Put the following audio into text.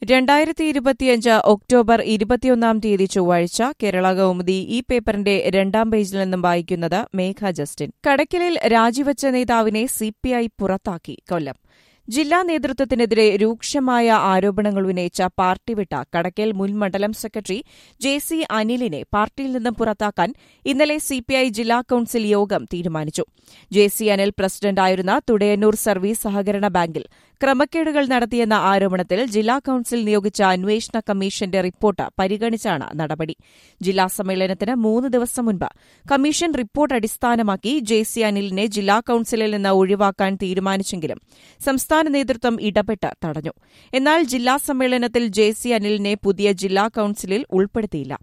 രണ്ടായിരത്തി ഇരുപത്തിയഞ്ച് ഒക്ടോബർ ഇരുപത്തിയൊന്നാം തീയതി ചൊവ്വാഴ്ച കേരള കൗമുദി ഈ പേപ്പറിന്റെ രണ്ടാം പേജിൽ നിന്നും വായിക്കുന്നത് മേഘ ജസ്റ്റിൻ കടയ്ക്കലിൽ രാജിവച്ച നേതാവിനെ സിപിഐ പുറത്താക്കി കൊല്ലം ജില്ലാ നേതൃത്വത്തിനെതിരെ രൂക്ഷമായ ആരോപണങ്ങൾ ഉന്നയിച്ച പാർട്ടി വിട്ട കടയ്ക്കൽ മുൻ മണ്ഡലം സെക്രട്ടറി ജെ സി അനിലിനെ പാർട്ടിയിൽ നിന്നും പുറത്താക്കാൻ ഇന്നലെ സിപിഐ ജില്ലാ കൌൺസിൽ യോഗം തീരുമാനിച്ചു ജെ സി അനിൽ പ്രസിഡന്റായിരുന്ന തുടയന്നൂർ സർവീസ് സഹകരണ ബാങ്കിൽ ക്രമക്കേടുകൾ നടത്തിയെന്ന ആരോപണത്തിൽ ജില്ലാ കൌൺസിൽ നിയോഗിച്ച അന്വേഷണ കമ്മീഷന്റെ റിപ്പോർട്ട് പരിഗണിച്ചാണ് നടപടി ജില്ലാ സമ്മേളനത്തിന് മൂന്ന് ദിവസം മുൻപ് കമ്മീഷൻ റിപ്പോർട്ട് അടിസ്ഥാനമാക്കി ജെ സി അനിലിനെ ജില്ലാ കൌൺസിലിൽ നിന്ന് ഒഴിവാക്കാൻ തീരുമാനിച്ചെങ്കിലും സംസ്ഥാന നേതൃത്വം ഇടപെട്ട് തടഞ്ഞു എന്നാൽ ജില്ലാ സമ്മേളനത്തിൽ ജെ സി അനിലിനെ പുതിയ ജില്ലാ കൌൺസിലിൽ ഉൾപ്പെടുത്തിയില്ല